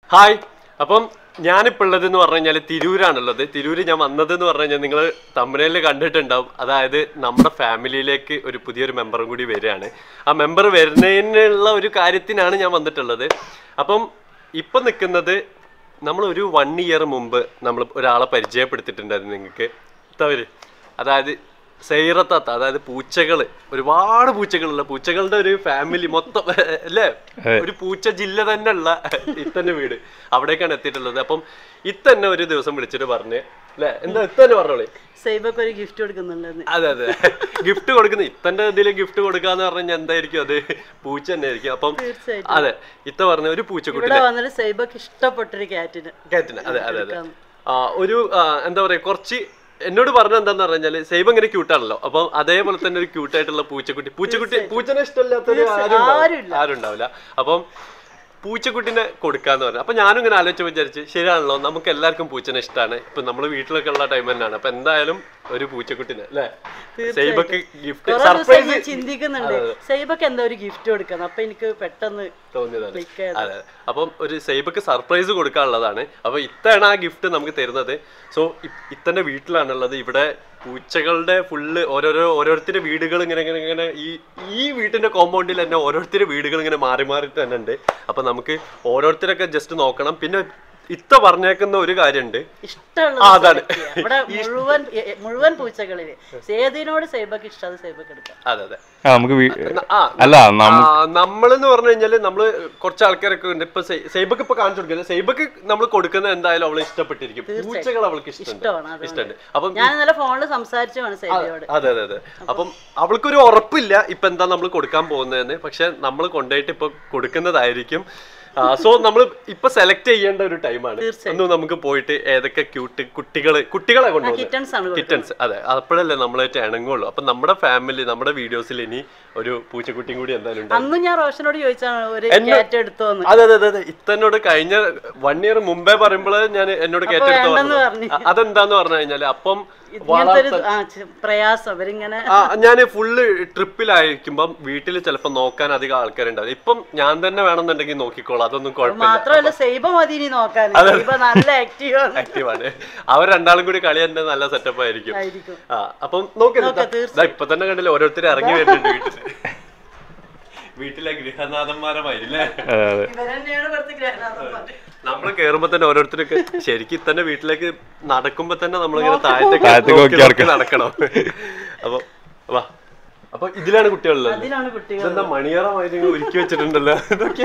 Hi അപ്പം ഞാനിപ്പോൾ ഉള്ളത് എന്ന് പറഞ്ഞു കഴിഞ്ഞാൽ തിരൂരാണുള്ളത് തിരൂര് ഞാൻ വന്നത് എന്ന് പറഞ്ഞു കഴിഞ്ഞാൽ നിങ്ങൾ തമിഴിൽ കണ്ടിട്ടുണ്ടാവും അതായത് നമ്മുടെ ഫാമിലിയിലേക്ക് ഒരു പുതിയൊരു മെമ്പറും കൂടി വരികയാണ് ആ മെമ്പർ വരുന്നതിനുള്ള ഒരു കാര്യത്തിനാണ് ഞാൻ വന്നിട്ടുള്ളത് അപ്പം ഇപ്പം നിൽക്കുന്നത് നമ്മൾ ഒരു വൺ ഇയർ മുമ്പ് നമ്മൾ ഒരാളെ പരിചയപ്പെടുത്തിയിട്ടുണ്ടായിരുന്നു നിങ്ങൾക്ക് തവര് അതായത് സൈറത്താത്ത അതായത് പൂച്ചകള് ഒരുപാട് പൂച്ചകളുള്ള പൂച്ചകളുടെ ഒരു ഫാമിലി മൊത്തം അല്ലേ ഒരു പൂച്ച ജില്ല തന്നെ ഉള്ള ഇത്തന്നെ വീട് അവിടേക്കാണ് എത്തിയിട്ടുള്ളത് അപ്പം ഇത്തന്നെ ഒരു ദിവസം വിളിച്ചിട്ട് പറഞ്ഞ് അല്ലേ എന്താ ഇത്തന്നെ പറഞ്ഞോളേ സൈബക്ക് ഒരു ഗിഫ്റ്റ് കൊടുക്കുന്നുണ്ടെന്ന് അതെ അതെ ഗിഫ്റ്റ് കൊടുക്കുന്ന ഇത്തന്റെ ഇതിൽ ഗിഫ്റ്റ് കൊടുക്കാന്ന് പറഞ്ഞാൽ എന്തായിരിക്കും അത് പൂച്ച തന്നെ ആയിരിക്കും അപ്പം തീർച്ചയായിട്ടും അതെ ഇത്ത പറഞ്ഞ ഒരു പൂച്ചക്കുട്ടി ഇവിടെ വന്നിട്ട് സൈബക്ക് ഇഷ്ടപ്പെട്ടൊരു ക്യാറ്റിന് കാറ്റിന് അതെ അതെ അതെ ആ, ഒരു ആ, എന്താ പറയാ കുറച്ച് എന്നോട് പറഞ്ഞ എന്താന്ന് പറഞ്ഞാല് സൈബ് ഇങ്ങനെ ക്യൂട്ടാണല്ലോ അപ്പൊ അതേപോലെ തന്നെ ഒരു ക്യൂട്ടായിട്ടുള്ള പൂച്ചക്കുട്ടി പൂച്ചക്കുട്ടി പൂച്ചനെ ഇഷ്ടമില്ലാത്തൊരു ആരും ഉണ്ടാവില്ല. ആരും ഉണ്ടാവില്ല അപ്പം പൂച്ചക്കുട്ടിനെ കൊടുക്കാന്ന് പറഞ്ഞു അപ്പൊ ഞാനും ഇങ്ങനെ ആലോചിച്ച് വിചാരിച്ച് ശരിയാണല്ലോ നമുക്ക് എല്ലാവർക്കും പൂച്ചനെ ഇഷ്ടമാണ് ഇപ്പൊ നമ്മൾ വീട്ടിലൊക്കെ ഉള്ള ടൈം തന്നെയാണ് അപ്പൊ എന്തായാലും ഒരു പൂച്ചക്കുട്ടിനെ അല്ലേ സൈബക്ക് ഗിഫ്റ്റ് കുറെ ദിവസം സർപ്രൈസ് ഞാൻ ചിന്തിക്കുന്നുണ്ട് സൈബക്ക് എന്താ ഒരു ഗിഫ്റ്റ് കൊടുക്കണം അപ്പൊ എനിക്ക് പെട്ടെന്ന് തോന്നിയതാണ് click ആയത്. അതെ അപ്പം ഒരു സൈബക്ക് സർപ്രൈസ് കൊടുക്കാനുള്ളതാണ് അപ്പൊ ഇത്തവണ ആ ഗിഫ്റ്റ് നമുക്ക് തരുന്നത് സോ ഇത്തന്റെ വീട്ടിലാണുള്ളത് ഇവിടെ പൂച്ചകളുടെ ഫുള്ള് ഓരോരോ ഓരോരുത്തരുടെ വീടുകൾ ഇങ്ങനെ ഇങ്ങനെ ഇങ്ങനെ ഈ ഈ വീട്ടിന്റെ കോമ്പൗണ്ടിൽ തന്നെ ഓരോരുത്തരുടെ വീടുകൾ ഇങ്ങനെ മാറി മാറി തന്നെ ഉണ്ട് അപ്പൊ നമുക്ക് ഓരോരുത്തരൊക്കെ ജസ്റ്റ് നോക്കണം പിന്നെ ഇത്ത പറഞ്ഞേക്കുന്ന ഒരു കാര്യമുണ്ട് ഇഷ്ടമുള്ള ആ, അതാണ്. ഇവിടെ മുഴുവൻ എ- എ- മുഴുവൻ പൂച്ചകളില് ഏതിനോട് സൈബക്ക് ഇഷ്ടം അത് സൈബക്ക് എടുക്കാം അതെ അതെ ആ നമുക്ക് വീ- ആ അല്ല നമ്മ നമ്മളെന്ന് പറഞ്ഞു കഴിഞ്ഞാല് നമ്മള് കുറച്ച് ആൾക്കാരൊക്കെ ഉണ്ട് ഇപ്പൊ സൈ- സൈബക്ക് ഇപ്പൊ കാണിച്ചു കൊടുക്കുന്നത് സൈബക്ക് നമ്മൾ കൊടുക്കുന്നത് എന്തായാലും അവളെ ഇഷ്ടപ്പെട്ടിരിക്കും പൂച്ചകൾ അവൾക്ക് ഇഷ്ടമുണ്ട് ഇഷ്ടമാണ് അതുകൊണ്ട്. ഇഷ്ടമുണ്ട് അപ്പം ഞാൻ ഇന്നലെ ഫോണിൽ സംസാരിച്ചു വേണം സൈബയോട് അതെ അതെ അതെ അപ്പം അവൾക്കൊരു ഉറപ്പില്ല ഇപ്പൊ എന്താ നമ്മൾ കൊടുക്കാൻ പോകുന്നതെന്ന് പക്ഷെ നമ്മൾ കൊണ്ടുപോയിട്ട് ഇപ്പൊ കൊടുക്കുന്നതായിരിക്കും സോ നമ്മൾ ഇപ്പൊ സെലക്ട് ചെയ്യേണ്ട ഒരു ടൈമാണ് ഒന്ന് നമുക്ക് പോയിട്ട് ഏതൊക്കെ ക്യൂട്ട് കുട്ടികള് കുട്ടികളെ കൊണ്ടുപോകുന്നത് കിറ്റൺസ് ആണ് കൊടുക്കുന്നത്. കിറ്റൻസ് അതെ അപ്പോഴല്ലേ നമ്മളായിട്ട് ഇണങ്ങുള്ളൂ അപ്പൊ നമ്മുടെ ഫാമിലി നമ്മുടെ വീഡിയോസിൽ ഇനി ഒരു പൂച്ചക്കുട്ടിയും കൂടി എന്തായാലും ഉണ്ടാവും അന്ന് ഞാൻ റോഷനോട് ചോദിച്ചാണ് ഒരു എന്നെ- ക്യാറ്റ് എടുത്തോന്ന് അതെ അതെ അതെ അതെ ഇത്തന്നോട് കഴിഞ്ഞ വൺ ഇയർ മുമ്പേ പറയുമ്പോൾ ഞാൻ എന്നോട് കേട്ടെടുത്ത് വേണ്ടെന്ന് പറഞ്ഞു അതെന്താന്ന് പറഞ്ഞു കഴിഞ്ഞാല് അപ്പം ഇങ്ങനത്തെ ഒരു ആ, ചെ- പ്രയാസം അവരിങ്ങനെ ഞാൻ ഫുള്ള് ട്രിപ്പിലായിരിക്കുമ്പം വീട്ടിൽ ചിലപ്പോൾ നോക്കാൻ അധികം ആൾക്കാരുണ്ടാവില്ല ഇപ്പം ഞാൻ തന്നെ വേണമെന്നുണ്ടെങ്കിൽ നോക്കിക്കോളാം അതൊന്നും കുഴപ്പമില്ല മാത്രമല്ല സൈബ മതി ഇനി നോക്കാൻ സൈബ നല്ല ആക്റ്റീവ് ആണ് ആക്റ്റീവാണ് അവർ രണ്ടാളും കൂടി കളി തന്നെ നല്ല സെറ്റപ്പ് ആയിരിക്കും ആയിരിക്കും ആ അപ്പം നോക്കി നോക്കാം, തീർച്ചയായും. ഇപ്പൊ തന്നെ കണ്ടില്ല ഓരോരുത്തർ ഇറങ്ങി വരുന്നുണ്ട് വീട്ടിൽ വീട്ടിലെ ഗൃഹനാഥന്മാരമായില്ലേ അതെ, അതെ. ഇവരെന്നെയാണ് ഇവിടുത്തെ ഗ്രഹനാഥന്മാർ. നമ്മൾ കേറുമ്പോ തന്നെ ഓരോരുത്തർക്ക് ശരിക്കും തന്നെ വീട്ടിലേക്ക് നടക്കുമ്പോ തന്നെ നമ്മളിങ്ങനെ താഴത്തേക്ക് താഴത്തേക്ക് നോക്കി നോക്കി നോക്കി നടക്കണം അപ്പൊ വാ അപ്പൊ ഇതിലാണ് കുട്ടികളുള്ളത് അതിനാണ് കുട്ടികൾ ഇതെന്താ മണിയറമായിട്ട് ഇങ്ങനെ ഒരുക്കി വെച്ചിട്ടുണ്ടല്ലോ ഇതൊക്കെ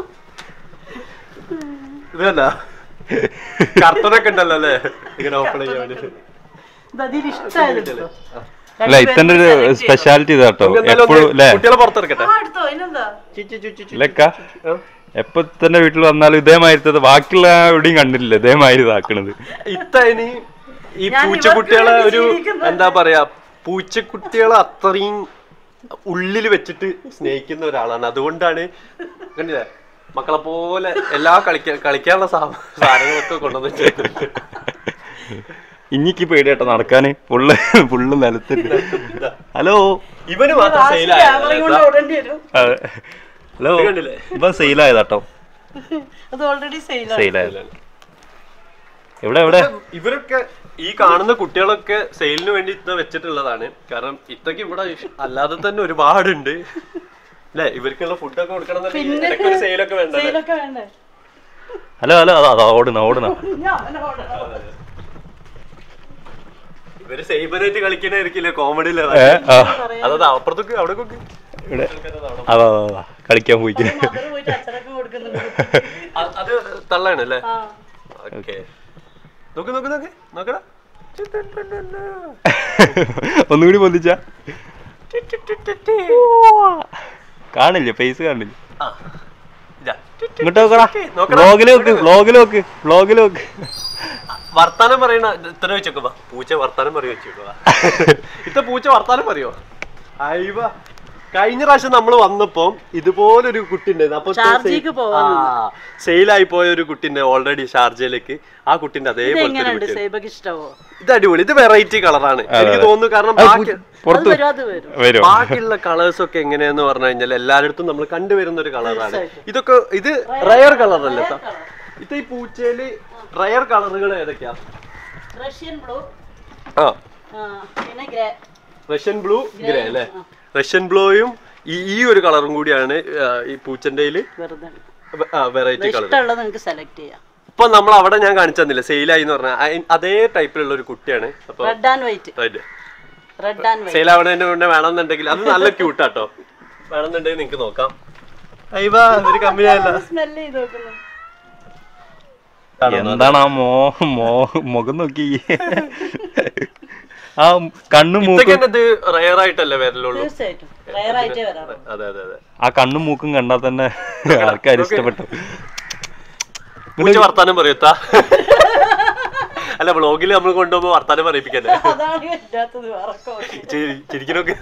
ഇതല്ല കർട്ടനൊക്കെ ഉണ്ടല്ലോ അല്ലേ ഇങ്ങനെ ഓപ്പൺ ചെയ്യാൻ വേണ്ടിട്ട് ഇത് അതിൽ ഇഷ്ടമായത് അല്ല ഇത്തന്റെ ഒരു സ്പെഷ്യാലിറ്റി ഇതാട്ടോ നമുക്ക് എന്തായാലും എപ്പോഴും ഒന്ന് അല്ലേ കുട്ടികളെ പുറത്തിറക്കട്ടെ എടുത്തോ ഇനെന്താ ഇല്ലക്ക എപ്പൊ തന്നെ വീട്ടിൽ വന്നാലും ഇതേമാതിരത്തെ ബാക്കിയുള്ള എവിടെയും കണ്ടിട്ടില്ല ഇതേമാതിരി ഇതാക്കണത് ഇത്തനി ഈ ഞാൻ പൂച്ചക്കുട്ടികളെ ഇവർക്ക് ഒരു വേണ്ടി ജീവിക്കുന്നത്. എന്താ പറയാ പൂച്ചക്കുട്ടികളെ അത്രയും ഉള്ളിൽ വെച്ചിട്ട് സ്നേഹിക്കുന്ന ഒരാളാണ് അതുകൊണ്ടാണ് കണ്ടില്ലേ മക്കളെ പോലെ എല്ലാ കളിക്കാൻ കളിക്കാനുള്ള സാ- സാധനങ്ങളൊക്കെ കൊണ്ടുവന്ന് വെച്ചിട്ടുണ്ട് ഇനിക്ക് പേടിയാട്ടോ നടക്കാന് ഫുള്ള് ഫുള്ള് നിലത്തിട്ട് ഹലോ ഇവന് മാത്രം ക്യാമറയും കൊണ്ട് സെയിലായ ഓടേണ്ടി വരും അതെ ഹലോ ഇത് കണ്ടില്ലേ? ഇപ്പൊ സെയിലായതാട്ടോ അത് ഓൾറെഡി സെയിലാണ് സെയിലായത് എവിടെ എവിടെ ഇവരൊക്കെ ഈ കാണുന്ന കുട്ടികളൊക്കെ സെയിലിന് വേണ്ടി ഇത്ത വെച്ചിട്ടുള്ളതാണ് കാരണം ഇത്തക്ക് ഇവിടെ ഇഷ്- അല്ലാതെ തന്നെ ഒരുപാടുണ്ട് അല്ലെ ഇവർക്കുള്ള ഫുഡൊക്കെ കൊടുക്കണം ഒരു സെയിലൊക്കെ വേണ്ടല്ലേ സെയിലൊക്കെ വേണ്ടേ ഹലോ ഹലോ അതാ അതാ ഓടുന്ന ഓടുന്ന ഞാൻ ഓടണം ഇവര് സൈബറായിട്ട് കളിക്കണായിരിക്കില്ലേ കോമഡിയില് ഏ ആ അതാ അപ്പുറത്തേക്ക് അവിടെ കൊക്ക് ഇവിടെ അതാ അതാ അതാ കളിക്കാൻ പോയിക്കണേ മദർ പോയിട്ട് അച്ഛനൊക്കെ കൊടുക്കുന്നുണ്ട് അ- അത് തള്ളാണ് അല്ലേ ആ ഓക്കെ നോക്ക് നോക്ക് നോക്ക് നോക്കടാ ഒന്നുകൂടി പൊന്തിച്ച കാണില്ല ഫേസ് കാണില്ല ആ. ഇതാ. ഇങ്ങോട്ട് നോക്കടാ നോക്കടാ. വ്ലോഗില് നോക്ക് വ്ലോഗില് നോക്ക് വ്ലോഗില് നോക്ക് വർത്താനം പറയണ ഇത്ര വെച്ചോക്ക് വാ പൂച്ച വർത്താനം പറയോ വെച്ചോക്ക് വാ ഇത്ത പൂച്ച വർത്താനം പറയോ അയവ കഴിഞ്ഞ പ്രാവശ്യം നമ്മൾ വന്നപ്പോ ഇതുപോലൊരു കുട്ടി ഉണ്ടായിരുന്നു അപ്പൊ ഷാർജയ്ക്ക് പോവാൻ സെയിലായി പോയ ഒരു കുട്ടിന്റെ ഓൾറെഡി ഷാർജയിലേക്ക് ആ കുട്ടിന്റെ അതേപോലത്തെ ഒരു എങ്ങനെയുണ്ട് കുട്ടി സൈബക്ക് ഇഷ്ടമോ ഇത് അടിപൊളി ഇത് വെറൈറ്റി കളറാണ് എനിക്ക് തോന്നുന്നു കാരണം അത് ബാക്കി അത് പുറത്ത് വരും അത് വരും വരും ബാക്കിയുള്ള കളേഴ്സ് ഒക്കെ എങ്ങനെയാന്ന് പറഞ്ഞു കഴിഞ്ഞാൽ എല്ലായിടത്തും നമ്മൾ കണ്ടുവരുന്ന ഒരു കളറാണ് തീർച്ചയായിട്ടും. ഇതൊക്കെ ഇത് റയർ കളർ അല്ലേ ട്ടാ? ഇത് ഈ പൂച്ചയില് റയർ കളറുകൾ ഏതൊക്കെയാ റഷ്യൻ ബ്ലൂ ആ പിന്നെ ഗ്രേ റഷ്യൻ ബ്ലൂ ഗ്രേ അല്ലേ റഷ്യൻ ബ്ലൂയും ഈ ഈ ഒരു കളറും കൂടിയാണ് ആ, ഈ പൂച്ചന്റെ വെറുതെ വെറൈറ്റി കളർ ഇഷ്ടമുള്ളത് നിങ്ങൾക്ക് സെലക്ട് ചെയ്യാം ഇപ്പൊ നമ്മൾ അവിടെ ഞാൻ കാണിച്ചു തന്നില്ല സെയിലായി എന്ന് പറഞ്ഞാൽ അതേ ടൈപ്പിലുള്ള ഒരു കുട്ടിയാണ് അപ്പൊ red and white red and white sale ആവണതിന് മുന്നേ വേണമെന്നുണ്ടെങ്കിൽ അത് നല്ല ക്യൂട്ടാട്ടോ വേണമെന്നുണ്ടെങ്കിൽ നിങ്ങക്ക് നോക്കാം അയ്യവാ ഒരു കമ്മിയായല്ല സ്മെല് ചെയ്ത് നോക്കുന്നു എന്താണ് ആ മോ മോ മുഖം നോക്കി ആ കണ്ണും ഇതൊക്കെ മൂക്കും ഇത് റയർ ആയിട്ടല്ലേ വരലുള്ളൂ തീർച്ചയായിട്ടും റയർ ആയിട്ടേ വരാറുള്ളൂ അതെ അതെ അതെ ആ കണ്ണും മൂക്കും കണ്ടാൽ തന്നെ ആൾക്കാർ ഇഷ്ടപ്പെട്ടു പൂച്ച വർത്താനം പറയൂത്താ അല്ല വ്ളോഗിൽ നമ്മൾ കൊണ്ടുപോകുമ്പോ വർത്താനം പറയിപ്പിക്കല്ലേ അതാണ് പറ്റാത്തത് ഉറക്കം ചിരി- ചിരിക്കണൊക്കെ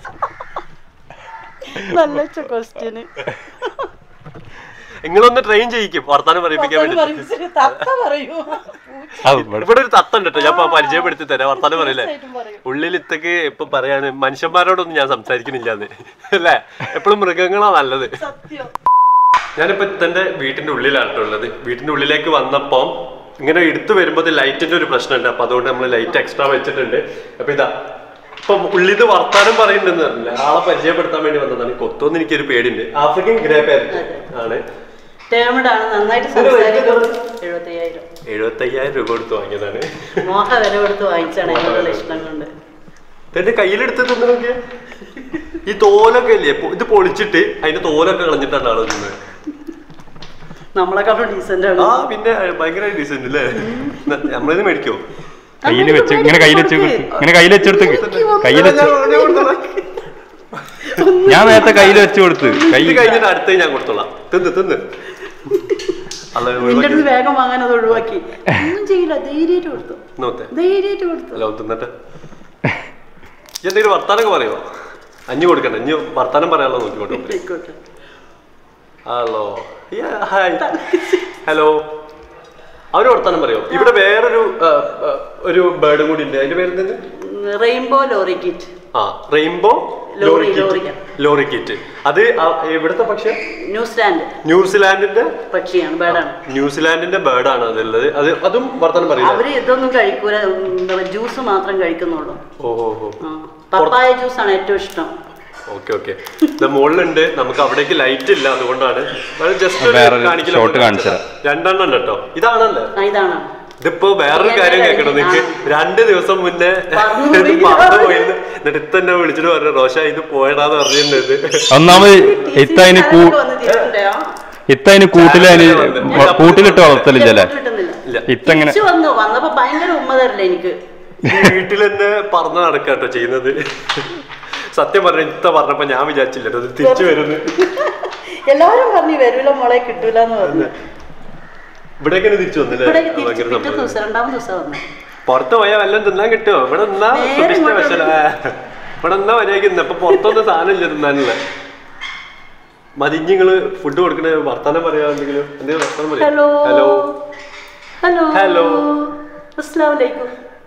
നല്ല ക്വസ്റ്റ്യന് നിങ്ങളൊന്ന് ട്രെയിൻ ചെയ്യിക്കും വർത്താനം പറയിപ്പിക്കാൻ വേണ്ടി തത്ത പറയൂ ആ, ഇവിടെ ഇവിടെ ഒരു തത്തുണ്ട് കേട്ടോ ഞാൻ ഇപ്പൊ പരിചയപ്പെടുത്തി തരാം വർത്താനം പറയില്ലേ തീർച്ചയായിട്ടും പറയൂ ഉള്ളിൽ ഇത്തക്ക് ഇപ്പൊ പറയാണ് മനുഷ്യന്മാരോടൊന്നും ഞാൻ സംസാരിക്കുന്നില്ലാന്ന് അല്ലേ എപ്പോഴും മൃഗങ്ങളാ നല്ലത് സത്യം ഞാനിപ്പോ ഇത്തന്റെ വീട്ടിന്റെ ഉള്ളിലാണ് ട്ടോ ഉള്ളത് വീട്ടിന്റെ ഉള്ളിലേക്ക് വന്നപ്പോ ഇങ്ങനെ എടുത്തു വരുമ്പോൾ ലൈറ്റിന്റെ ഒരു പ്രശ്നമുണ്ട് അപ്പൊ അതുകൊണ്ട് നമ്മൾ ലൈറ്റ് എക്സ്ട്രാ വെച്ചിട്ടുണ്ട് അപ്പൊ ഇതാ ഇപ്പൊ ഉള്ളിത് വർത്താനം പറയുന്നുണ്ടെന്ന് പറഞ്ഞില്ല ആളെ പരിചയപ്പെടുത്താൻ വേണ്ടി വന്നതാണ് കൊത്തോന്ന് എനിക്കൊരു പേടിയുണ്ട് ആഫ്രിക്കൻ ഗ്രേ പാരറ്റ് ആണ് ടേമഡ് ആണ് നന്നായിട്ട് സംസാരിക്കും എഴുപത്തയ്യായിരം എഴുപത്തി അയ്യായിരം രൂപ കൊടുത്ത് വാങ്ങിയതാണ് മോഹ വില കൊടുത്ത് വാങ്ങിച്ചാണ് എന്നോടുള്ള ഇഷ്ടം കൊണ്ട് എന്റെ കയ്യിലെടുത്ത് തിന്നു നോക്കിയേ ഈ തോലൊക്കെ ഇല്ലേ പൊ- ഇത് പൊളിച്ചിട്ട് അതിന്റെ തോലൊക്കെ കളഞ്ഞിട്ടാണ് ആള് തിന്നത് നമ്മളെക്കാളും ഡീസന്റ് ആണ് ആ പിന്നെ ഭയങ്കര ഡീസന്റ് അല്ലേ നമ്മളിത് മേടിക്കോ കയ്യിൽ വെച്ച് ഇങ്ങനെ കയ്യിൽ വെച്ച് കൊടുത്ത് ഇങ്ങനെ കയ്യിൽ വെച്ചെടുത്ത് കയ്യിൽ വെച്ച് ഞാൻ നേരത്തെ കയ്യിൽ വെച്ച് കൊടുത്ത് കൈ ഇത് കഴിഞ്ഞിട്ട് അടുത്തേ ഞാൻ കൊടുത്തോളാം തിന്ന് തിന്ന് അല്ല നിന്റെ അടുത്ത് വേഗം വാങ്ങാൻ അത് ഒഴിവാക്കി ഒന്നും ചെയ്യില്ല ധൈര്യമായിട്ട് കൊടുത്തു നോത്തെ ധൈര്യമായിട്ട് കൊടുത്തു അല്ല തിന്നിട്ട് ഈ എന്തെങ്കിലും വർത്താനൊക്കെ പറയോ അഞ്ഞു കൊടുക്കണ്ട അഞ്ഞു വർത്താനം പറയാനുള്ള നോക്കിക്കോട്ടെ ആയിക്കോട്ടെ ഹലോ ഹായ് ഹലോ അവര് വർത്താനം പറയോ ഇവിടെ വേറൊരു ആ, ആ, ഒരു ബേർഡും കൂടി ഉണ്ട് അതിന്റെ പേര് എന്തെന്ന് rainbow lorikeet rainbow lory, lory lory. Kit lorikeet അത് ആ- എവിടുത്തെ പക്ഷെ ന്യൂസിലാൻഡ് ന്യൂസിലാൻഡിന്റെ പക്ഷിയാണ് ബേഡാണ് ന്യൂസിലാൻഡിന്റെ ബേർഡാണ് അതുള്ളത് അത് അതും വർത്താനം പറയില്ല അവര് ഇതൊന്നും കഴിക്കൂല എന്താ ജ്യൂസ് മാത്രം കഴിക്കുന്നുള്ളൂ ഓഹോ ഹോ ആ. പപ്പായ ജ്യൂസാണ് ഏറ്റവും ഇഷ്ടം ഓക്കെ ഓക്കെ ഇത് മുകളിലുണ്ട് നമുക്ക് അവിടേക്ക് ലൈറ്റ് ഇല്ല അതുകൊണ്ടാണ് ജസ്റ്റ് വേറൊരു shot കാണിച്ചു തരാം. രണ്ടെണ്ണം ഉണ്ട് കേട്ടോ ഇതാണല്ലേ ആ, ഇതാണ് ഇതിപ്പോ വേറൊരു കാര്യം കേൾക്കണം നിങ്ങക്ക് രണ്ട് ദിവസം മുന്നേ പറന്നു ഇത് പോയി. പറന്നു പോയിരുന്നു എന്നിട്ട് ഇത്ത എന്നെ വിളിച്ചിട്ട് പറഞ്ഞു റോഷ ഇത് പോയടാന്ന് പറഞ്ഞിട്ടുണ്ട് ഒന്നാമത് ഇത്തതിന് കൂ ആരൊക്കെ വന്ന് തിരിച്ചിട്ടുണ്ടോ? ഇത്തതിന് കൂട്ടിലതിന് കൂട്ടിലിട്ട് വളർത്തലില്ലല്ലേ കിട്ടുന്നില്ല ഇല്ല ഇത്തങ്ങനെ തിരിച്ചു വന്നു വന്നപ്പോ ഭയങ്കര ഉമ്മ തരില്ല എനിക്ക് വീട്ടിൽ തന്നെ പറന്ന് നടക്കാട്ടോ ചെയ്യുന്നത് സത്യം പറഞ്ഞ ഇത്ത പറഞ്ഞപ്പോ ഞാൻ വിചാരിച്ചില്ല കേട്ടോ ഇത് തിരിച്ചു വരുന്നു എല്ലാവരും പറഞ്ഞു വരൂല മോളെ കിട്ടൂല എന്ന് പറഞ്ഞു ഇവിടേക്ക് തിരിച്ചു വന്നില്ലേ ഇവിടെ ഭയങ്കര തിരിച്ച് പിറ്റേ സംഭവം ദിവസം രണ്ടാമത്തെ ദിവസം വന്നു പുറത്ത് പോയാൽ വല്ലതും തിന്നാൻ കിട്ടുമോ ഇവിടെ നിന്നാ നേരെ സുഭിഷ്ട ഇങ്ങോട്ട് വിശല ഇവിടെ നിന്നാ മര്യാദ അപ്പൊ പുറത്തൊന്നും സാധനം ഇല്ല തിന്നാനില്ല മതിഞ്ഞിങ്ങള് ഫുഡ് കൊടുക്കണ വർത്താനം പറയാ എന്തെങ്കിലും എന്തെങ്കിലും വർത്താനം പറയാ ഹലോ ഹലോ ഹലോ ഹലോ. അസ്സലാമു അലൈക്കും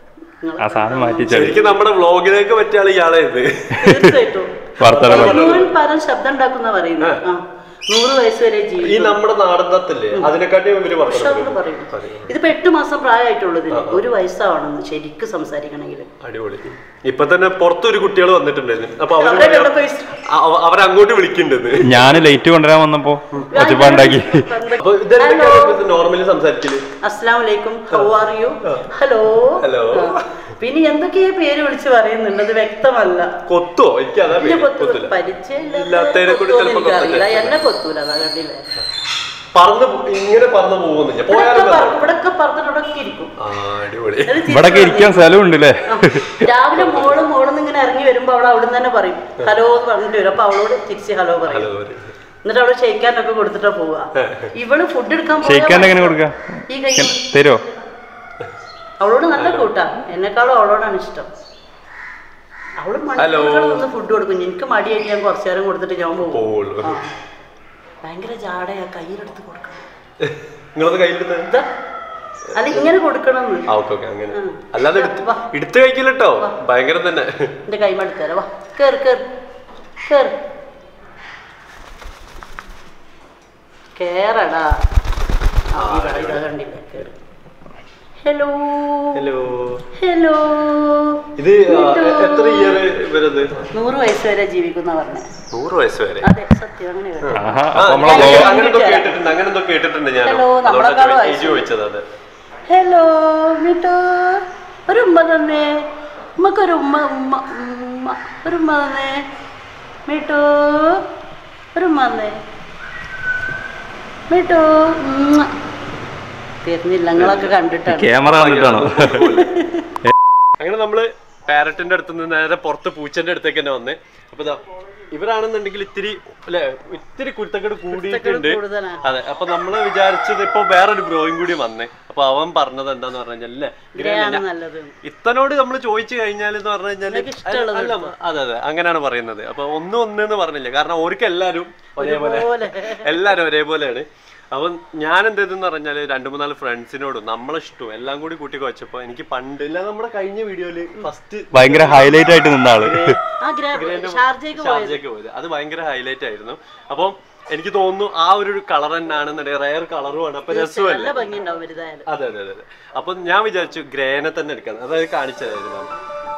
ആ സാധനം മാറ്റി ചെടി ശരിക്കും നമ്മുടെ വ്ളോഗിലേക്ക് പറ്റിയ ആള് ഇയാളെ ഇത് തീർച്ചയായിട്ടും വർത്തമാനം പറയും. മുഴുവൻ പരം ശബ്ദം ഉണ്ടാക്കുന്ന പറയുന്നത് ആ നൂറ് വയസ്സ് വരെ ഈ ജീവിക്കും നമ്മുടെ നാടൻ തത്തല്ലേ അതിനെക്കാട്ടി ഇവര് വർത്താനം ഉഷാറിന് പറയും. പറയും ഇതിപ്പോ എട്ട് മാസം പ്രായമായിട്ടുള്ളതിന് ഒരു വയസ്സാവണമെന്ന് ശരിക്കും സംസാരിക്കണമെങ്കിൽ അടിപൊളി ഇപ്പൊ തന്നെ പുറത്തൊരു കുട്ടികൾ വന്നിട്ടുണ്ടായിരുന്നു അപ്പൊ അവര് അവരെ പറയാ- കണ്ടപ്പോ ഇഷ്ടം. അവ- അവരങ്ങോട്ട് വിളിക്കുന്നുണ്ടെന്ന് ഞാൻ ലൈറ്റ് കൊണ്ടുവരാൻ വന്നപ്പോ ഒച്ചപ്പാണ്ടാക്കി അപ്പൊ ഇതെന്തൊക്കെയാണ് നോർമലി സംസാരിക്കല് അസ്സലാം വലൈക്കും how are you hello Hello. പിന്നെ എന്തൊക്കെയോ പേര് വിളിച്ച് പറയുന്നുണ്ട് അത് വ്യക്തമല്ല കൊത്തോ എനിക്ക് അതാ എന്നെ പേടി. കൊത്തൂല കൊത്തൂല പരിചയമില്ലാത്തവരെ ഇല്ലാത്തതിനെ കൂടി കൊത്തുമോന്ന് ചിലപ്പോ എനിക്കറിയില്ല കൊത്തട്ടെ. എന്നെ കൊത്തൂല അതാ കണ്ടില്ലേ പറന്ന് പോ- ഇങ്ങനെ പറന്ന് പോകുന്നില്ല ഇവിടൊക്കെ പോയാലും പറ- ഇവിടൊക്കെ പറഞ്ഞിട്ടൊക്കെ ഇരിക്കും ആ അടിപൊളി അത് തിരിച്ച് ഇവിടൊക്കെ ഇരിക്കാൻ സ്ഥലമുണ്ട് അല്ലേ ആ. രാവിലെ മോളും മോളും ഇങ്ങനെ ഇറങ്ങി വരുമ്പോ അവൾ അവിടെ തന്നെ പറയും ഹലോ എന്ന് പറഞ്ഞിട്ട് വരും അപ്പൊ അവളോട് തിരിച്ച് ഹലോ പറയും ഹലോ എന്നിട്ട് അവള് ഷെയ്ക്കാനൊക്കെ കൊടുത്തിട്ടാ പോവുക ഇവള് ഫുഡ് എടുക്കാൻ പോയാ ഷെയ്ക്കാണ്ട് എങ്ങനെ കൊടുക്ക ഈ കൈ തരുമോ അവളോട് നല്ല കൂട്ടാ എന്നെക്കാളും അവളോടാണ് ഇഷ്ടം അവള് മണിക്കൂറുകൾ നിന്ന് ഫുഡ് കൊടുക്കും എനിക്ക് മടിയായിട്ട് ഞാൻ കുറച്ചു നേരം കൊടുത്തിട്ട് ഞാൻ പോകും പോവുള്ളൂ ആ. ഭയങ്കര ജാടയാ കയ്യിലെടുത്ത് കൊടുക്കണം നിങ്ങളത് കയ്യിലെടുത്ത് ഇതാ. അല്ല ഇങ്ങനെ കൊടുക്കണം ആ ഓക്കെ ഓക്കെ അങ്ങനെ ഉം. അല്ലാതെ എടുത്ത് വാ. എടുത്ത് കഴിക്കില്ലട്ടോ ഭയങ്കരം തന്നെ എന്റെ കൈമടുത്തരാ വാ കേറ് കേറ് കേറ് കേറടാ ഇതാ ഇതാ കണ്ടില്ലേ കേറ് ഹലോ ഹലോ ഹലോ ഇത് ആ, എ- എത്ര ഇയർ വരുന്നത് നൂറ് വയസ്സ് വരെ ജീവിക്കുന്ന പറഞ്ഞത് നൂറ് വയസ്സ് വരെ അതെ സത്യം അങ്ങനെ കേട്ടോ. ആഹാ ആ, അപ്പൊ നമ്മളെ അങ്ങനെ- ബ്ലോഗ് അങ്ങനെ എന്തോ കേട്ടിട്ടുണ്ട് അങ്ങനെ എന്തോ കേട്ടിട്ടുണ്ട് ഞാൻ ഹലോ, നമ്മളെക്കാളും ഏജ് വയസ്സ്. ചോദിച്ചത് അതെ ഹലോ മിട്ടോ ഒരു ഉമ്മ തന്നേ ഉമ്മക്കൊരു ഉമ്മ ഉമ്മ ഉമ്മ ഒരു ഉമ്മ തന്നേ മിട്ടോ ഒരു ഉമ്മ തന്നേ മിട്ടോ ഉമ്മ. തീർന്നില്ല നിങ്ങളൊക്കെ കണ്ടിട്ടാണ് ക്യാമറ കണ്ടിട്ടാണോ അങ്ങനെ നമ്മള് പാരറ്റിന്റെ അടുത്ത് നിന്ന് നേരെ പുറത്ത് പൂച്ചന്റെ അടുത്തേക്ക് തന്നെ വന്നേ അപ്പൊ ദാ ഇവരാണെന്നുണ്ടെങ്കിൽ ഇത്തിരി അല്ലെ ഇത്തിരി കുരുത്തക്കേട് കൂടിയിട്ടുണ്ട് കൂടുതലാണ്. അതെ അപ്പൊ നമ്മള് വിചാരിച്ചത് ഇപ്പൊ വേറൊരു ബ്രോയും കൂടി വന്നേ അപ്പൊ അവൻ പറഞ്ഞത് എന്താന്ന് പറഞ്ഞു കഴിഞ്ഞാൽ ഗ്രേയാണ് നല്ലത് ഇത്തനോട് നമ്മൾ ചോദിച്ചു കഴിഞ്ഞാൽ എന്ന് പറഞ്ഞു കഴിഞ്ഞാല് നിനക്ക് ഇഷ്ടമുള്ളത് അല്ല, അതെ അതെ അങ്ങനെയാണ് പറയുന്നത് അപ്പൊ ഒന്നും ഒന്ന് എന്ന് പറഞ്ഞില്ല കാരണം അവർക്ക് എല്ലാരും ഒരേപോലെ പോലെ. എല്ലാരും ഒരേപോലെയാണ് അപ്പം ഞാൻ എന്ത് ചെയ്തെന്ന് പറഞ്ഞാല് രണ്ടു മൂന്നാല് ഫ്രണ്ട്സിനോടും നമ്മളെ ഇഷ്ടവും എല്ലാം കൂടി കൂട്ടി കുഴച്ചപ്പോ എനിക്ക് പണ്ട് ഇല്ല നമ്മുടെ കഴിഞ്ഞ വീഡിയോയില് ഫസ്റ്റ് ഭയങ്കര ഹൈലൈറ്റ് ആയിട്ട് നിന്ന ആള് ആ ഗ്രേ ഷാർജയ്ക്ക് പോയത് ഷാർജയ്ക്ക് പോയത് അത് ഭയങ്കര ഹൈലൈറ്റ് ആയിരുന്നു അപ്പം എനിക്ക് തോന്നുന്നു ആ ഒരു കളർ തന്നെയാണെന്നുണ്ടെങ്കിൽ റയർ കളറുമാണ് അപ്പൊ രസമല്ലേ നല്ല ഭംഗിയുണ്ടാവും വലുതായാലും അതെ അതെ അതെ അതെ അപ്പൊ ഞാൻ വിചാരിച്ചു ഗ്രേനെ തന്നെ എടുക്കണം അതായത് കാണിച്ചതായിരുന്നു ഞാൻ.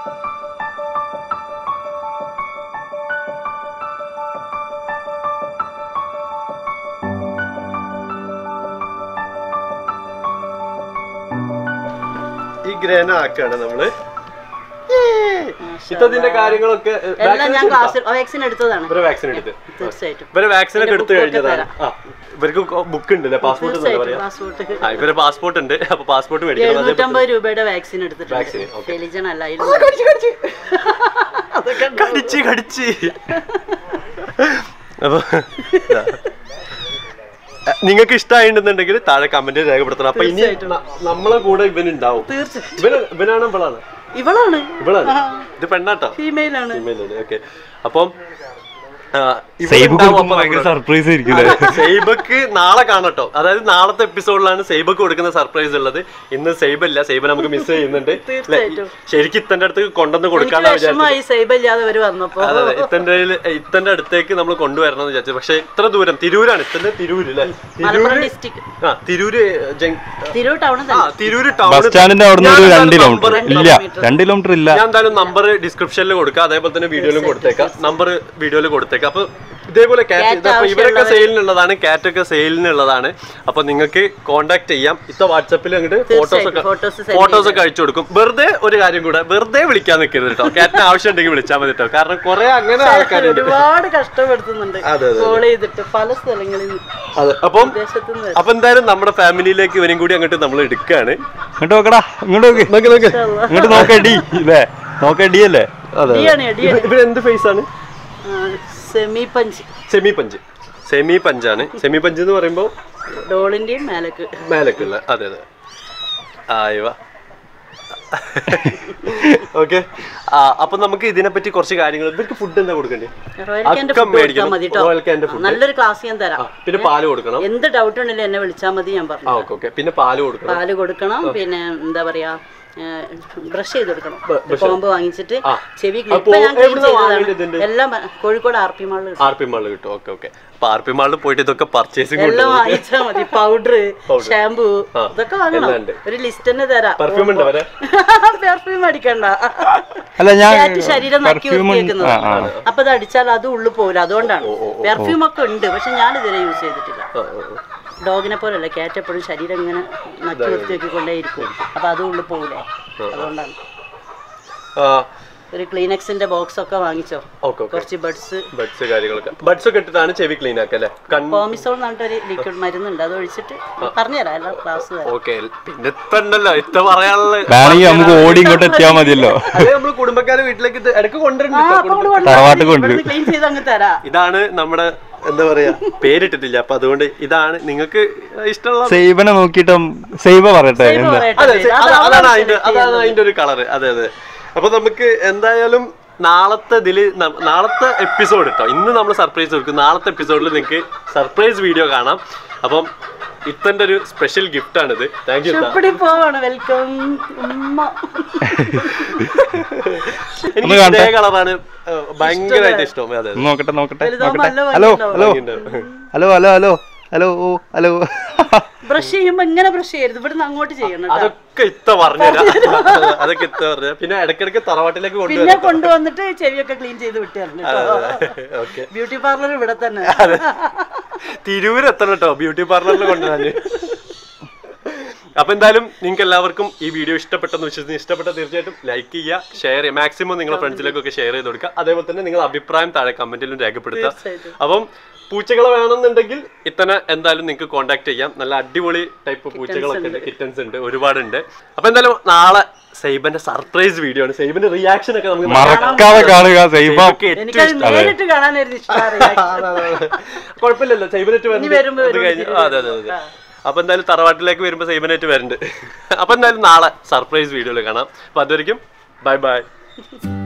ഈ ഗ്രേന ആക്കാണ് നമ്മള് ഇത്തതിന്റെ കാര്യങ്ങളൊക്കെ എല്ലാം ഞാൻ ക്ലാസ്സിൽ വാക്സിൻ എടുത്തതാണ് ഇവരെ വാക്സിൻ എടുത്ത് തീർച്ചയായിട്ടും ഇവരെ വാക്സിൻ ഒക്കെ എടുത്തു book ഒക്കെ കഴിഞ്ഞതാണ് ആ ഇവർക്ക് ബുക്ക് ഉണ്ടല്ലേ പാസ്പോർട്ട് എന്നല്ലേ പറയാ പാസ്പോർട്ട് ആ ഇവരെ പാസ്പോർട്ട് ഉണ്ട് അപ്പൊ പാസ്പോർട്ട് മേടിക്കണം അതേപോലെ എഴുന്നൂറ്റമ്പത് രൂപയുടെ വാക്സിൻ എടുത്തിട്ടുണ്ട് Vaccine, okay. എലിജൺ അല്ല കടിച്ച് കടിച്ച് അപ്പൊ ഇതാ. നിങ്ങൾക്ക് ഇഷ്ടമായിട്ടുണ്ടെന്നുണ്ടെങ്കിൽ താഴെ കമന്റ് രേഖപ്പെടുത്തണം അപ്പൊ ഇനി ന- നമ്മളെ കൂടെ ഇവൻ ഉണ്ടാവും തീർച്ചയായും ഇവന് ഇവനാണ് ഇവളാണ് ഇവളാണ് ഇവളാണ് ഇത് പെണ്ണാട്ടോ ഫീമെയിൽ ആണ് ഫീമെയിലാണ് ഓക്കെ അപ്പം ആ, ഇവൻ സൈബ് ഉണ്ടാവും കൊടുക്കുമ്പോ അപ്പൊ ഭയങ്കര നമ്മള്. സർപ്രൈസ് ആയിരിക്കും സൈബക്ക് നാളെ കാണട്ടോ അതായത് നാളത്തെ എപ്പിസോഡിലാണ് സൈബക്ക് കൊടുക്കുന്ന സർപ്രൈസ് ഉള്ളത് ഇന്ന് സൈബ് ഇല്ല സൈബ് നമുക്ക് മിസ് ചെയ്യുന്നുണ്ട് ല്ലേ? തീർച്ചയായിട്ടും. ശരിക്കും ഇത്തന്റെ അടുത്ത് കൊണ്ടുവന്ന് എനിക്ക് കൊടുക്കാന്ന് വിചാരിച്ചു വിഷമമായി സൈബ ഇല്ലാതെ അവര് വന്നപ്പോ അതെ അതെ ഇത്തന്റെ ഇത്തന്റെ അടുത്തേക്ക് നമ്മൾ കൊണ്ടുവരണം എന്ന് വിചാരിച്ചു പക്ഷെ ഇത്ര ദൂരം തിരൂരാണ് ഇത്തന്റെ തിരൂര് അല്ലേ മലപ്പുറം തിരൂര് ഡിസ്ട്രിക്ട് ആ തിരൂര് ജങ്- തിരൂർ ടൗണിൽ ആ തന്നെ തിരൂര് ടൗൺ ബസ് സ്റ്റാൻഡിന്റെ അവിടുന്ന് ഒരു രണ്ട് കിലോമീറ്റർ ഇല്ല രണ്ട് കിലോമീറ്റർ ഇല്ല ഞാൻ എന്തായാലും നമ്പർ ഡിസ്ക്രിപ്ഷനിൽ കൊടുക്കാം അതേപോലെ തന്നെ വീഡിയോയിലും കൊടുത്തേക്കാം നമ്പർ വീഡിയോയിൽ കൊടുത്തേക്കാം അപ്പൊ ഇതേപോലെ കാറ്റ് Cat ഇതപ്പോ ഇവരൊക്കെ ആവശ്യമുള്ളവര് സെയിലിനുള്ളതാണ് കാറ്റ് ഒക്കെ സെയിലിനുള്ളതാണ് അപ്പൊ നിങ്ങൾക്ക് കോൺടാക്ട് ചെയ്യാം ഇത്ത വാട്സപ്പിൽ അങ്ങോട്ട് ഫോട്ടോസ് ഒക്കെ photos send ഫോട്ടോസ് ഒക്കെ അയച്ചു കൊടുക്കും വെറുതെ ഒരു കാര്യം കൂടെ വെറുതെ വിളിക്കാൻ നിൽക്കരുത് കേട്ടോ കാറ്റിന് ആവശ്യം ഉണ്ടെങ്കിൽ വിളിച്ചാൽ മതി കേട്ടോ കാരണം കുറെ അങ്ങനെ ആൾക്കാരുണ്ട് ഒരുപാട് കഷ്ടപ്പെടുത്തുന്നുണ്ട് അതെ, അതെ, കോൾ ചെയ്തിട്ട് പല സ്ഥലങ്ങളിൽ നിന്ന് അതെ അപ്പം വിദേശത്തു നിന്ന് അപ്പൊ എന്തായാലും നമ്മുടെ ഫാമിലിയിലേക്ക് ഇവനും കൂടി അങ്ങോട്ട് നമ്മൾ എടുക്കുകയാണ് ഇങ്ങോട്ട് നോക്കടാ ഇങ്ങോട്ട് നോക്ക് നോക്ക് നോക്ക് ഇങ്ങോട്ട് നോക്കടി ഇല്ലേ നോക്കടി അല്ലേ അതെ അടിയാണ് അടിയാണ് ഇവ- ഇവരെന്ത് ഫേസ് ആണ് semi punch semi punch semi പഞ്ചാണ് സെമി പഞ്ച് എന്ന് പറയുമ്പോൾ ഡോളിന്റെയും മേലക്ക് മേലക്കുള്ള അതെ അതെ ആയിവ ഓക്കെ അപ്പൊ നമുക്ക് ഇതിനെപ്പറ്റി കുറച്ച് കാര്യങ്ങൾ ഇവർക്ക് ഫുഡ് എന്താ കൊടുക്കണ്ടേ റോയൽ ക്യാൻ്റെ അക്കം ഫുഡ് കൊടുത്താൽ മേടിക്കണം. മതി കേട്ടോ റോയൽ ക്യാൻ്റെ ഫുഡ് നല്ലൊരു ക്ലാസ് ഞാൻ തരാം പിന്നെ പാല് കൊടുക്കണം എന്ത് ഡൗട്ട് ഉണ്ടെങ്കിലും എന്നെ വിളിച്ചാൽ മതി ഞാൻ ആ പറഞ്ഞു ഓക്കെ ഓക്കെ പിന്നെ പാല് കൊടുക്കണം പാല് കൊടുക്കണം പിന്നെ എന്താ പറയാ ബ്രഷ് ചെയ്ത് കൊടുക്കണം കോമ്പ് വാങ്ങിച്ചിട്ട് ആ. ചെവി അപ്പോ ഇപ്പൊ ഞാൻ ക്ലീൻ എവിടുന്നാ വാങ്ങിയത് ഇതിന്റെ? ചെയ്തതാണ് എല്ലാം പ- കോഴിക്കോട് ആർ പി മാളിൽ ആർ പി മാളിൽ കിട്ടും ഓക്കെ ഓക്കെ അപ്പൊ ആർ പി മാളിൽ പോയിട്ട് ഇതൊക്കെ പർച്ചേസിംഗ് എല്ലാം വാങ്ങിച്ചാൽ മതി പൗഡർ Powder. ഷാമ്പു ആ, ഇതൊക്കെ വാങ്ങണം എല്ലാം ഉണ്ട്. ഒരു ലിസ്റ്റ് തന്നെ തരാം പെർഫ്യൂം ഉണ്ട് വരെ പെർഫ്യൂം അടിക്കണ്ട അല്ല ഞാൻ കാറ്റ് ശരീരം നക്കി പെർഫ്യൂം വൃത്തിയാക്കുന്നത് ആ ആ അപ്പൊ അത് അടിച്ചാൽ അത് ഉള്ളു പോകില്ല അതുകൊണ്ടാണ് പെർഫ്യൂം ഒക്കെ ഉണ്ട് പക്ഷെ ഞാൻ ഇതുവരെ യൂസ് ചെയ്തിട്ടില്ല ആ, ആ, ആ. ഡോഗിനെ പോലല്ല കാറ്റ് എപ്പോഴും ശരീരം ഇങ്ങനെ നക്കി വൃത്തിയാക്കിക്കൊണ്ടേയിരിക്കും അപ്പൊ അത് ഉള്ളു പോകില്ലേ അതുകൊണ്ടാണ് ആ ഒരു ക്ലീനക്സിന്റെ ബോക്സ് ഒക്കെ വാങ്ങിച്ചോ ഓക്കെ ഓക്കെ കുറച്ച് ബഡ്സ് ബഡ്സ് കാര്യങ്ങളൊക്കെ ബഡ്സ് ഒക്കെ ഇട്ടിട്ടാണ് ചെവി ക്ലീൻ ആക്കുക അല്ലേ കൺ കോമിസോൾ എന്ന് പറഞ്ഞിട്ടൊരു ലിക്വിഡ് മരുന്നുണ്ട് അത് ഒഴിച്ചിട്ട് പറഞ്ഞുതരാം എല്ലാ ക്ലാസ് തരാം ഓക്കെ പിന്നെ ഇപ്പൊ ഉണ്ടല്ലോ ഇത്ത പറയാനുള്ള വേണമെങ്കിൽ നമുക്ക് ഓടി ഇങ്ങോട്ട് എത്തിയാൽ മതിയല്ലോ അതെ നമ്മള് കുടുംബക്കാരെ വീട്ടിലേക്ക് ഇത് ഇടയ്ക്ക് ആ കൊണ്ടുവരുന്നുണ്ട് അപ്പൊ അങ്ങോട്ട് കൊണ്ടുവന്നാ തറവാട്ടിൽ മതി. കൊണ്ടുവരും. ഇവിടുന്ന് ക്ലീൻ ചെയ്ത് അങ്ങ് തരാം ഇതാണ് നമ്മുടെ എന്താ പറയാ പേരിട്ടിട്ടില്ല അപ്പൊ അതുകൊണ്ട് ഇതാണ് നിങ്ങൾക്ക് ഇഷ്ടമുള്ള സൈബനെ നോക്കിയിട്ട് സൈബ പറയട്ടെ സൈബ് എന്താ പറയട്ടെ, അതെ ഇത് അത- അതാണ് അതാണ് അതിന്റെ select അതാണ് ചെയ്യുന്നത്. അതിന്റെ ഒരു കളറ് അതെ അതെ അപ്പൊ നമുക്ക് എന്തായാലും നാളത്തെ ഇതില് ന- നാളത്തെ എപ്പിസോഡ് കേട്ടോ ഇന്ന് നമ്മൾ സർപ്രൈസ് കൊടുക്കും നാളത്തെ എപ്പിസോഡിൽ നിങ്ങൾക്ക് സർപ്രൈസ് വീഡിയോ കാണാം അപ്പം ഇത്തന്റെ ഒരു സ്പെഷ്യൽ ഗിഫ്റ്റ് ആണിത് താങ്ക് യു ചുപ്പടി പോവാണ് വെൽക്കം ഉമ്മ എനിക്ക് ഒന്ന് കാണട്ടെ. ഇതേ കളറാണ് ഭയങ്കരമായിട്ട് ഇഷ്ടം അതെ അതെ ഒന്ന് നോക്കട്ടെ നോക്കട്ടെ വലുതാവുമ്പോ നോക്കട്ടെ നല്ല ഹലോ ഭംഗിയുണ്ടാവും. ഹലോ ഭംഗിയുണ്ടാവും. Hello hello hello hello hello brush ചെയ്യുമ്പോ ഇങ്ങനെ ബ്രഷ് ചെയ്യരുത് ഇവിടുന്ന് അങ്ങോട്ട് ചെയ്യണം കേട്ടോ. അതൊക്കെ ഇത്ത പറഞ്ഞുതരാം അതൊക്കെ ഇത്ത പറഞ്ഞു പിന്നെ ഇടയ്ക്കിടയ്ക്ക് തറവാട്ടിലേക്ക് പിന്നെ കൊണ്ടുവരാം കൊണ്ടുവന്നിട്ട് ചെവിയൊക്കെ ക്ലീൻ ചെയ്ത് വിട്ടു തരണം ഓക്കെ ബ്യൂട്ടി പാർലർ ഇവിടെ തന്നെ തിരൂര് എത്തണം കേട്ടോ ബ്യൂട്ടി പാർലറിൽ കൊണ്ടുവരാൻ അപ്പൊ എന്തായാലും നിങ്ങൾക്ക് എല്ലാവർക്കും ഈ വീഡിയോ ഇഷ്ടപ്പെട്ടെന്ന് വിശ്വസിച്ച് ഇഷ്ടപ്പെട്ട തീർച്ചയായിട്ടും ലൈക്ക് ചെയ്യുക ഷെയർ ചെയ്യുക മാക്സിമം നിങ്ങളുടെ ഫ്രണ്ട്സിലേക്കൊക്കെ ഷെയർ ചെയ്ത് കൊടുക്കുക അതേപോലെ തന്നെ നിങ്ങൾ അഭിപ്രായം താഴെ കമന്റിലും രേഖപ്പെടുത്തുക തീർച്ചയായിട്ടും. അപ്പം പൂച്ചകളെ വേണമെന്നുണ്ടെങ്കിൽ ഇത്തന്നെ എന്തായാലും നിങ്ങൾക്ക് കോൺടാക്ട് ചെയ്യാം നല്ല അടിപൊളി ടൈപ്പ് പൂച്ചകളൊക്കെ ഉണ്ട് കിറ്റൻസ് ഉണ്ട് ഒരുപാടുണ്ട് അപ്പൊ എന്തായാലും നാളെ സൈബന്റെ സർപ്രൈസ് വീഡിയോ ആണ് സൈബന്റെ റിയാക്ഷൻ ഒക്കെ നമുക്ക് മറക്കാതെ കാണുക സൈബ സൈബക്ക് ഏറ്റവും എനിക്കത് നേരിട്ട് കാണാനായിരുന്നു ഇഷ്ടം കുഴപ്പമില്ലല്ലോ സൈബനറ്റ് ഇനി വരുമ്പോ അത് വരുമ്പോ കഴിഞ്ഞ് ആ, അതെ അതെ അതെ അപ്പൊ എന്തായാലും തറവാട്ടിലേക്ക് വരുമ്പോ സൈബനറ്റ് വരുന്നുണ്ട് അപ്പൊ എന്തായാലും നാളെ സർപ്രൈസ് വീഡിയോയിൽ കാണാം അപ്പൊ അതുവരെയും ബൈ ബൈ